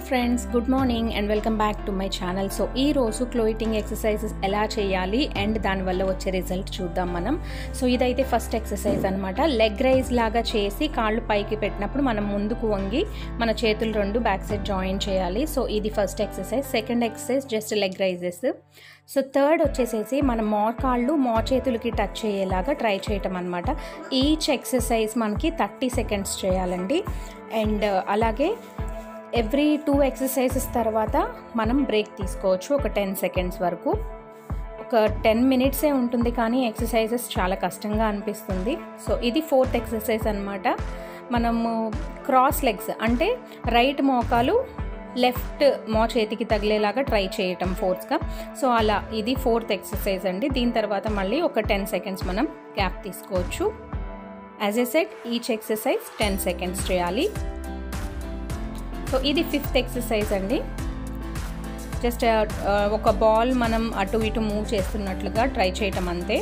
friends good morning and welcome back to my channel so ఈ రోజు క్లోయిటింగ్ exercises ఎలా చేయాలి అండ్ దానివల్ల వచ్చే రిజల్ట్ చూద్దాం మనం సో ఇదైతే ఫస్ట్ ఎక్సర్సైజ్ అనమాట లెగ్ రైజ్ లాగా చేసి కాళ్ళు పైకి పెట్టినప్పుడు మనం ముందుకు వంగి మన చేతులు రెండు బ్యాక్ సైడ్ జాయిన్ చేయాలి సో ఇది first exercise second exercise just leg raises so third వచ్చేసేసి మన మో కాళ్ళు మో చేతులకి టచ్ అయ్యేలాగా ట్రై చేయటం అనమాట ఈచ్ ఎక్సర్సైజ్ మనకి థర్టీ సెకండ్స్ చేయాలండి అండ్ అలాగే ఎవ్రీ టూ ఎక్సర్సైజెస్ తర్వాత మనం బ్రేక్ తీసుకోవచ్చు ఒక టెన్ సెకండ్స్ వరకు ఒక టెన్ మినిట్సే ఉంటుంది కానీ ఎక్సర్సైజెస్ చాలా కష్టంగా అనిపిస్తుంది సో ఇది ఫోర్త్ ఎక్సర్సైజ్ అనమాట మనము క్రాస్ లెగ్స్ అంటే రైట్ మోకాలు లెఫ్ట్ మో చేతికి తగిలేలాగా ట్రై చేయటం ఫోర్త్స్గా సో అలా ఇది ఫోర్త్ ఎక్సర్సైజ్ అండి దీని తర్వాత మళ్ళీ ఒక టెన్ సెకండ్స్ మనం గ్యాప్ తీసుకోవచ్చు as a set each exercise ten seconds చేయాలి సో ఇది ఫిఫ్త్ ఎక్సర్సైజ్ అండి జస్ట్ ఒక బాల్ మనం అటు ఇటు మూవ్ చేస్తున్నట్లుగా ట్రై చేయటం అంతే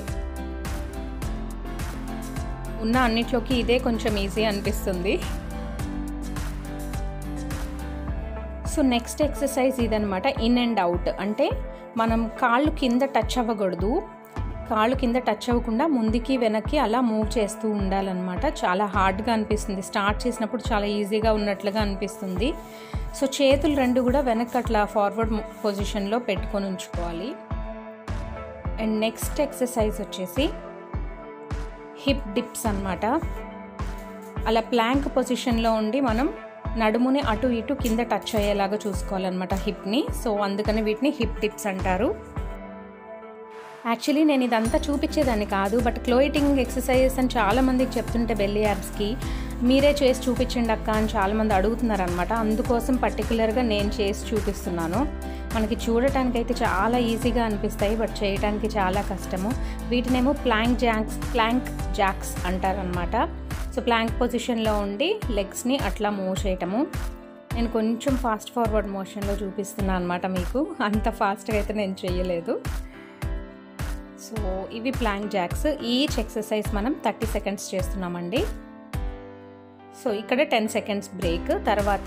ఉన్న అన్నిట్లోకి ఇదే కొంచెం ఈజీ అనిపిస్తుంది సో నెక్స్ట్ ఎక్సర్సైజ్ ఇదనమాట ఇన్ అండ్ అవుట్ అంటే మనం కాళ్ళు కింద టచ్ అవ్వకూడదు కాళ్ళు కింద టచ్ అవ్వకుండా ముందుకి వెనక్కి అలా మూవ్ చేస్తూ ఉండాలన్నమాట చాలా హార్డ్గా అనిపిస్తుంది స్టార్ట్ చేసినప్పుడు చాలా ఈజీగా ఉన్నట్లుగా అనిపిస్తుంది సో చేతులు రెండు కూడా వెనక్కి అట్లా ఫార్వర్డ్ పొజిషన్లో పెట్టుకొని ఉంచుకోవాలి అండ్ నెక్స్ట్ ఎక్సర్సైజ్ వచ్చేసి హిప్ డిప్స్ అనమాట అలా ప్లాంక్ పొజిషన్లో ఉండి మనం నడుముని అటు ఇటు కింద టచ్ అయ్యేలాగా చూసుకోవాలన్నమాట హిప్ని సో అందుకని వీటిని హిప్ టిప్స్ అంటారు యాక్చువల్లీ నేను ఇదంతా చూపించేదాన్ని కాదు బట్ క్లోయిటింగ్ ఎక్సర్సైజెస్ అని చాలామందికి చెప్తుంటే బెల్లీ యాప్స్కి మీరే చేసి చూపించండి అక్క అని చాలామంది అడుగుతున్నారు అనమాట అందుకోసం పర్టికులర్గా నేను చేసి చూపిస్తున్నాను మనకి చూడటానికి అయితే చాలా ఈజీగా అనిపిస్తాయి బట్ చేయడానికి చాలా కష్టము వీటినేమో ప్లాంక్ జాక్స్ ప్లాంక్ జాక్స్ అంటారనమాట సో ప్లాంక్ పొజిషన్లో ఉండి లెగ్స్ని అట్లా మూవ్ చేయటము నేను కొంచెం ఫాస్ట్ ఫార్వర్డ్ మోషన్లో చూపిస్తున్నాను అనమాట మీకు అంత ఫాస్ట్గా అయితే నేను చేయలేదు సో ఇవి ప్లాంక్ జాక్స్ ఈచ్ ఎక్సర్సైజ్ మనం థర్టీ సెకండ్స్ చేస్తున్నామండి సో ఇక్కడ టెన్ సెకండ్స్ బ్రేక్ తర్వాత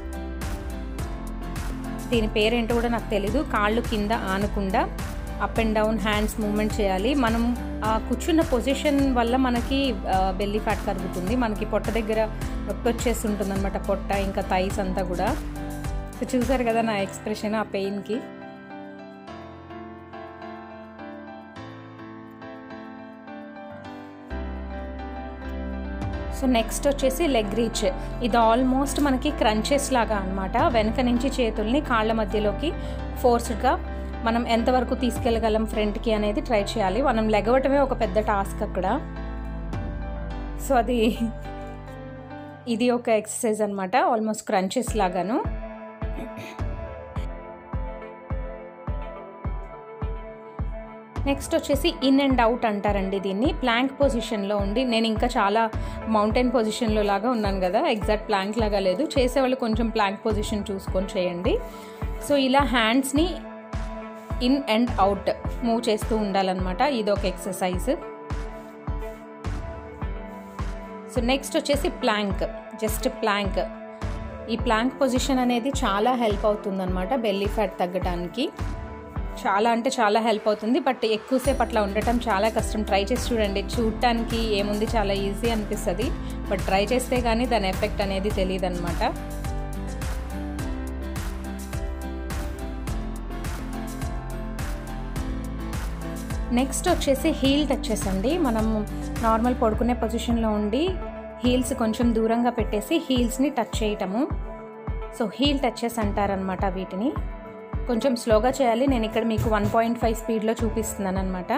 దీని పేరేంటో కూడా నాకు తెలీదు కాళ్ళు కింద ఆనకుండా up and down hands movement చేయాలి మనం ఆ కూర్చున్న పొజిషన్ వల్ల మనకి బెల్లీ ఫ్యాట్ కరుగుతుంది మనకి పొట్ట దగ్గర నొప్పి వచ్చేస్తుంటుంది అనమాట పొట్ట ఇంకా థైస్ అంతా కూడా సో చూసారు కదా నా ఎక్స్ప్రెషన్ ఆ పెయిన్కి సో నెక్స్ట్ వచ్చేసి లెగ్ రీచ్ ఇది ఆల్మోస్ట్ మనకి క్రంచెస్ లాగా అనమాట వెనక నుంచి చేతుల్ని కాళ్ళ మధ్యలోకి ఫోర్స్డ్గా మనం ఎంతవరకు తీసుకెళ్ళగలం ఫ్రంట్కి అనేది ట్రై చేయాలి మనం లెగవటమే ఒక పెద్ద టాస్క్ అక్కడ సో అది ఇది ఒక ఎక్సర్సైజ్ అనమాట ఆల్మోస్ట్ క్రంచెస్ లాగాను నెక్స్ట్ వచ్చేసి ఇన్ అండ్ అవుట్ అంటారండి దీన్ని ప్లాంక్ పొజిషన్లో ఉండి నేను ఇంకా చాలా మౌంటైన్ పొజిషన్లో లాగా ఉన్నాను కదా ఎగ్జాక్ట్ ప్లాంక్ లాగా లేదు చేసేవాళ్ళు కొంచెం ప్లాంక్ పొజిషన్ చూసుకొని చేయండి సో ఇలా హ్యాండ్స్ని ఇన్ అండ్ అవుట్ మూవ్ చేస్తూ ఉండాలన్నమాట ఇది ఒక ఎక్సర్సైజ్ సో నెక్స్ట్ వచ్చేసి ప్లాంక్ జస్ట్ ప్లాంక్ ఈ ప్లాంక్ పొజిషన్ అనేది చాలా హెల్ప్ అవుతుందన్నమాట బెల్లీ ఫ్యాట్ తగ్గడానికి చాలా అంటే చాలా హెల్ప్ అవుతుంది బట్ ఎక్కువసేపు అట్లా ఉండటం చాలా కష్టం ట్రై చేసి చూడండి చూడటానికి ఏముంది చాలా ఈజీ అనిపిస్తుంది బట్ ట్రై చేస్తే కానీ దాని ఎఫెక్ట్ అనేది తెలియదు అనమాట నెక్స్ట్ వచ్చేసి హీల్ టచెస్ అండి మనం నార్మల్ పడుకునే పొజిషన్లో ఉండి హీల్స్ కొంచెం దూరంగా పెట్టేసి హీల్స్ని టచ్ చేయటము సో హీల్ టచెస్ అంటారనమాట వీటిని కొంచెం స్లోగా చేయాలి నేను ఇక్కడ మీకు వన్ పాయింట్ ఫైవ్ స్పీడ్లో చూపిస్తున్నాను అనమాట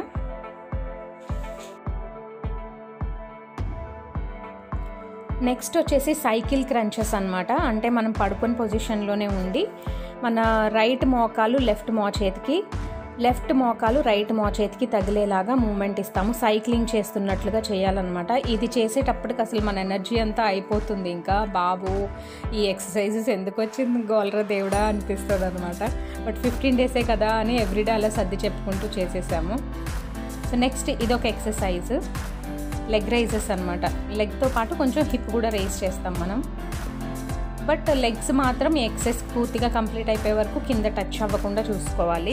నెక్స్ట్ వచ్చేసి సైకిల్ క్రంచెస్ అనమాట అంటే మనం పడుకుని పొజిషన్లోనే ఉండి మన రైట్ మోకాలు లెఫ్ట్ మో చేతికి లెఫ్ట్ మోకాలు రైట్ మో చేతికి తగిలేలాగా మూమెంట్ ఇస్తాము సైక్లింగ్ చేస్తున్నట్లుగా చేయాలన్నమాట ఇది చేసేటప్పటికి అసలు మన ఎనర్జీ అంతా అయిపోతుంది ఇంకా బాబు ఈ ఎక్సర్సైజెస్ ఎందుకు వచ్చింది గోల్రా దేవుడా అనిపిస్తుంది అనమాట బట్ ఫిఫ్టీన్ డేసే కదా అని ఎవ్రీడే అలా సర్ది చెప్పుకుంటూ చేసేసాము సో నెక్స్ట్ ఇదొక ఎక్సర్సైజ్ లెగ్ రైజెస్ అనమాట లెగ్తో పాటు కొంచెం హిప్ కూడా రైజ్ చేస్తాం మనం బట్ లెగ్స్ మాత్రం ఈ ఎక్సర్సైజ్ పూర్తిగా కంప్లీట్ అయిపోయే వరకు కింద టచ్ అవ్వకుండా చూసుకోవాలి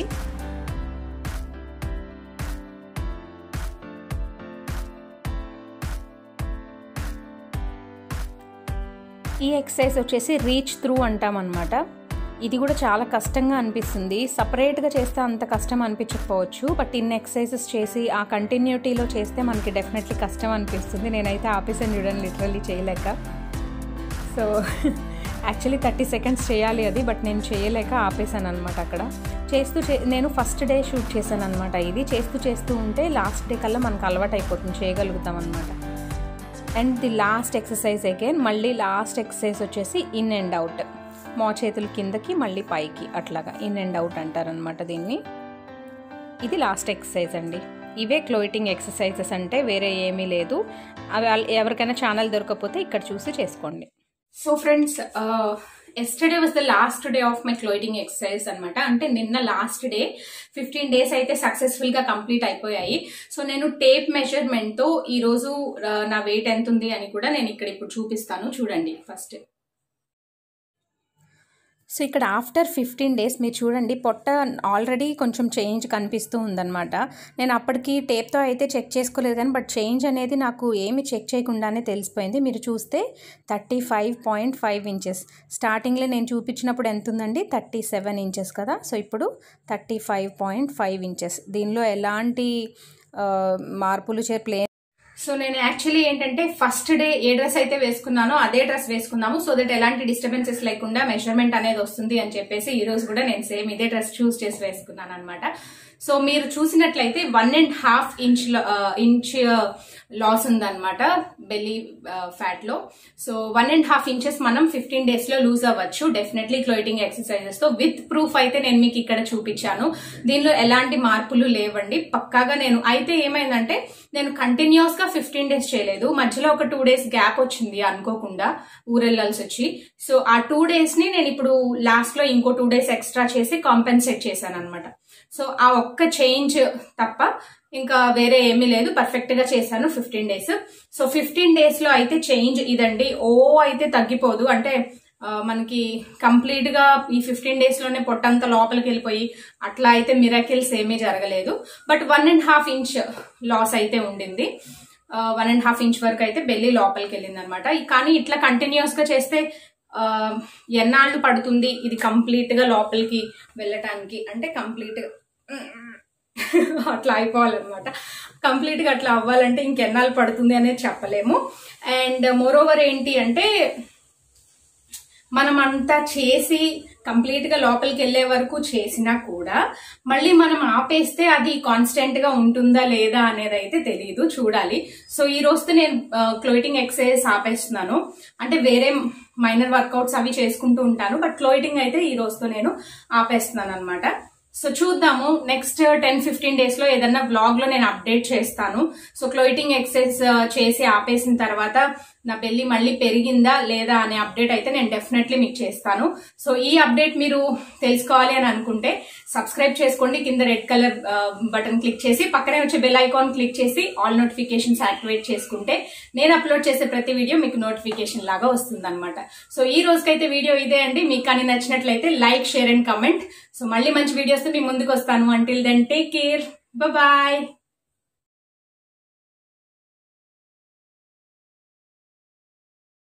ఈ ఎక్సర్సైజ్ వచ్చేసి రీచ్ త్రూ అంటాం అనమాట ఇది కూడా చాలా కష్టంగా అనిపిస్తుంది సపరేట్గా చేస్తే అంత కష్టం అనిపించకపోవచ్చు బట్ ఇన్ని ఎక్సర్సైజెస్ చేసి ఆ కంటిన్యూటీలో చేస్తే మనకి డెఫినెట్లీ కష్టం అనిపిస్తుంది నేనైతే ఆపేసాను చూడండి లిటరల్లీ చేయలేక సో యాక్చువల్లీ థర్టీ సెకండ్స్ చేయాలి అది బట్ నేను చేయలేక ఆపేసాను అనమాట అక్కడ చేస్తూ చే నేను ఫస్ట్ డే షూట్ చేశాను అనమాట ఇది చేస్తూ చేస్తూ ఉంటే లాస్ట్ డే కల్లా మనకు అలవాటు అయిపోతుంది చేయగలుగుతాం అనమాట and the last exercise again మళ్ళీ లాస్ట్ ఎక్సర్సైజ్ వచ్చేసి ఇన్ అండ్ అవుట్ మో చేతుల కిందకి మళ్ళీ పైకి అట్లాగా ఇన్ అండ్ అవుట్ అంటారనమాట దీన్ని ఇది లాస్ట్ ఎక్సర్సైజ్ అండి ఇవే క్లోయిటింగ్ ఎక్సర్సైజెస్ అంటే వేరే ఏమీ లేదు అవి ఎవరికైనా ఛానల్ దొరకకపోతే ఇక్కడ చూసి చేసుకోండి so friends yesterday was the last day of my క్లోయిటింగ్ ఎక్సర్సైజ్ అనమాట అంటే నిన్న లాస్ట్ డే ఫిఫ్టీన్ డేస్ అయితే సక్సెస్ఫుల్ గా కంప్లీట్ అయిపోయాయి సో నేను టేప్ మెజర్మెంట్ తో ఈ రోజు నా వెయిట్ ఎంత ఉంది అని కూడా నేను ఇక్కడ ఇప్పుడు చూపిస్తాను చూడండి ఫస్ట్ సో ఇక్కడ ఆఫ్టర్ ఫిఫ్టీన్ డేస్ మీరు చూడండి పొట్ట ఆల్రెడీ కొంచెం చేంజ్ కనిపిస్తూ ఉందన్నమాట నేను అప్పటికి టేప్తో అయితే చెక్ చేసుకోలేదు కానీ బట్ చేంజ్ అనేది నాకు ఏమి చెక్ చేయకుండానే తెలిసిపోయింది మీరు చూస్తే thirty five point five inches స్టార్టింగ్లో నేను చూపించినప్పుడు ఎంత ఉందండి థర్టీ సెవెన్ ఇంచెస్ కదా సో ఇప్పుడు thirty five point five inches దీనిలో ఎలాంటి మార్పులు చే ప్లే సో నేను యాక్చువల్లీ ఏంటంటే ఫస్ట్ డే ఏ డ్రెస్ అయితే వేసుకున్నానో అదే డ్రెస్ వేసుకున్నాము సో దట్ ఎలాంటి డిస్టర్బెన్సెస్ లేకుండా మెజర్మెంట్ అనేది వస్తుంది అని చెప్పేసి ఈ రోజు కూడా నేను సేమ్ ఇదే డ్రెస్ చూస్ చేసి వేసుకున్నాను అనమాట సో మీరు చూసినట్లయితే one and half inch inch loss ఉందన్నమాట బెల్లీ ఫ్యాట్ లో so one and half inches మనం ఫిఫ్టీన్ డేస్ లో లూజ్ అవ్వచ్చు డెఫినెట్లీ క్లోయిటింగ్ ఎక్సర్సైజెస్ తో విత్ ప్రూఫ్ అయితే నేను మీకు ఇక్కడ చూపించాను దీనిలో ఎలాంటి మార్పులు లేవండి పక్కాగా నేను అయితే ఏమైందంటే నేను కంటిన్యూస్ గా ఫిఫ్టీన్ డేస్ చేయలేదు మధ్యలో ఒక టూ డేస్ గ్యాప్ వచ్చింది అనుకోకుండా ఊరెళ్ళాల్సి వచ్చి సో ఆ టూ డేస్ ని నేను ఇప్పుడు లాస్ట్ లో ఇంకో టూ డేస్ ఎక్స్ట్రా చేసి కాంపెన్సేట్ చేశాను అనమాట సో ఆ ఒక్క చేంజ్ తప్ప ఇంకా వేరే ఏమీ లేదు పర్ఫెక్ట్ గా చేశాను fifteen days so fifteen days లో అయితే చేంజ్ ఇదండి ఓ అయితే తగ్గిపోదు అంటే మనకి కంప్లీట్ గా ఈ ఫిఫ్టీన్ డేస్ లోనే పొట్టంతా లోపలికి వెళ్ళిపోయి అట్లా అయితే మిరాకిల్స్ ఏమీ జరగలేదు but one and half inch loss అయితే ఉండింది వన్ అండ్ హాఫ్ ఇంచ్ వరకు అయితే బెల్లి లోపలికి వెళ్ళింది అనమాట కానీ ఇట్లా కంటిన్యూస్ గా చేస్తే ఎన్నాళ్ళు పడుతుంది ఇది కంప్లీట్ గా లోపలికి వెళ్ళటానికి అంటే కంప్లీట్ గా అట్లా అయిపోవాలన్నమాట కంప్లీట్ గా అట్లా అవ్వాలంటే ఇంకెన్నాళ్ళు పడుతుంది అనేది చెప్పలేము అండ్ మోరోవర్ ఏంటి అంటే మనం అంతా చేసి కంప్లీట్ గా లోపలికి వెళ్లే వరకు చేసినా కూడా మళ్ళీ మనం ఆపేస్తే అది కాన్స్టెంట్ గా ఉంటుందా లేదా అనేది అయితే తెలియదు చూడాలి సో ఈ రోజుతో నేను క్లోయిటింగ్ ఎక్సర్సైజ్ ఆపేస్తున్నాను అంటే వేరే మైనర్ వర్కౌట్స్ అవి చేసుకుంటూ ఉంటాను బట్ క్లోయిటింగ్ అయితే ఈ రోజుతో నేను ఆపేస్తున్నాను అనమాట సో చూద్దాము నెక్స్ట్ టెన్ ఫిఫ్టీన్ డేస్ లో ఏదన్నా బ్లాగ్ లో నేను అప్డేట్ చేస్తాను సో క్లోయిటింగ్ ఎక్సర్సైజ్ చేసి ఆపేసిన తర్వాత నా బెల్లి మళ్ళీ పెరిగిందా లేదా అనే అప్డేట్ అయితే నేను డెఫినెట్లీ మీకు చేస్తాను సో ఈ అప్డేట్ మీరు తెలుసుకోవాలి అని అనుకుంటే సబ్స్క్రైబ్ చేసుకోండి కింద రెడ్ కలర్ బటన్ క్లిక్ చేసి పక్కనే వచ్చే బెల్ ఐకాన్ క్లిక్ చేసి ఆల్ నోటిఫికేషన్స్ యాక్టివేట్ చేసుకుంటే నేను అప్లోడ్ చేసే ప్రతి వీడియో మీకు నోటిఫికేషన్ లాగా వస్తుంది అనమాట సో ఈ రోజుకైతే వీడియో ఇదే అండి మీకు కానీ నచ్చినట్లయితే like share and comment so మళ్ళీ మంచి వీడియోస్ మీ ముందుకు వస్తాను until then take care bye